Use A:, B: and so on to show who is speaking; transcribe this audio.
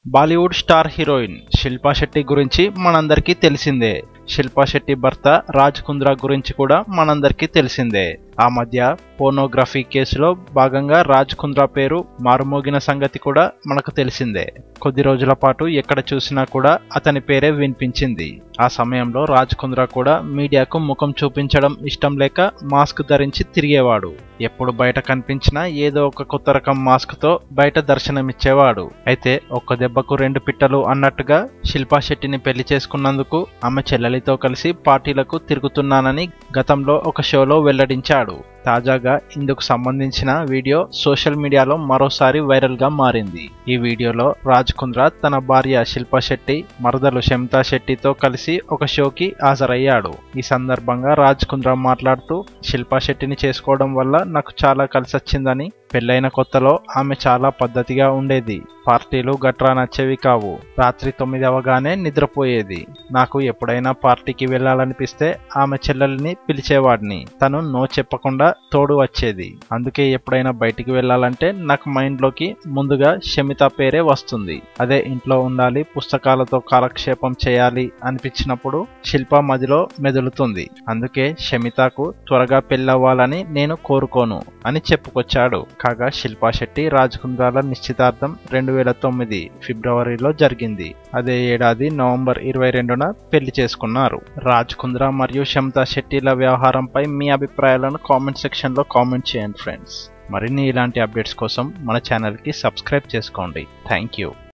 A: Bollywood star heroine Shilpa Shetty గురించి మనందరికీ తెలిసిందే శిల్పా శెట్టి భర్త రాజ్ కుంద్రా గురించి కూడా మనందరికీ తెలిసిందే ఆ మధ్య పోర్నోగ్రఫీ కేసులో భాగంగా రాజ్ కుంద్రా పేరు మారుమోగిన సంగతి కూడా మనకు తెలిసిందే కొద్ది రోజుల పాటు ఎక్కడ చూసినా కూడా అతని పేరే వినిపించింది ఆ సమయంలో రాజ్ కుంద్రా కూడా మీడియాకు ముఖం చూపించడం ఇష్టం లేక మాస్క్ ధరించి తిరిగేవాడు ఎప్పుడు బయట కనిపించినా ఏదో ఒక కొత్త రకం మాస్క్ తో బయట దర్శనమిచ్చేవాడు అయితే ఒక్క దెబ్బకు రెండు పిట్టలు అన్నట్టుగా శిల్పా శెట్టిని పెళ్లి చేసుకున్నందుకు ఆమె చెల్లెలితో కలిసి పార్టీలకు తిరుగుతున్నానని గతంలో ఒక షోలో వెల్లడించాడు తాజాగా ఇందుకు సంబంధించిన వీడియో సోషల్ మీడియాలో మరోసారి వైరల్ గా మారింది ఈ వీడియోలో రాజ్ కుంద్రా తన భార్య శిల్పా శెట్టి మరదలు శమితా శెట్టితో కలిసి ఒక షోకి హాజరయ్యాడు ఈ సందర్భంగా రాజ్ కుంద్రా మాట్లాడుతూ శిల్పా శెట్టిని చేసుకోవడం వల్ల నాకు చాలా కలిసొచ్చిందని పెళ్ళైన కొత్తలో ఆమె చాలా పద్ధతిగా ఉండేది పార్టీలు గట్రా నచ్చేవి కావు రాత్రి తొమ్మిది అవగానే నిద్రపోయేది నాకు ఎప్పుడైనా పార్టీకి వెళ్ళాలనిపిస్తే ఆమె చెల్లెల్ని పిలిచేవాడిని తను నో చెప్పకుండా తోడు వచ్చేది అందుకే ఎప్పుడైనా బయటికి వెళ్ళాలంటే నాకు మైండ్లోకి ముందుగా షమిత పేరే వస్తుంది అదే ఇంట్లో ఉండాలి పుస్తకాలతో కాలక్షేపం చేయాలి అనిపించినప్పుడు శిల్ప మదిలో మెదులుతుంది అందుకే షమితకు త్వరగా పెళ్ళవ్వాలని నేను కోరుకోను అని చెప్పుకొచ్చాడు కాగా శిల్పా శెట్టి రాజ్ కుంద్రాల నిశ్చితార్థం రెండు వేల తొమ్మిది ఫిబ్రవరిలో జరిగింది అదే ఏడాది నవంబర్ ఇరవై రెండున పెళ్లి చేసుకున్నారు రాజ్ కుంద్రా మరియు శమితా శెట్టిల వ్యవహారంపై మీ అభిప్రాయాలను కామెంట్ సెక్షన్లో కామెంట్ చేయండి ఫ్రెండ్స్ మరిన్ని ఇలాంటి అప్డేట్స్ కోసం మన ఛానల్కి సబ్స్క్రైబ్ చేసుకోండి థ్యాంక్ యూ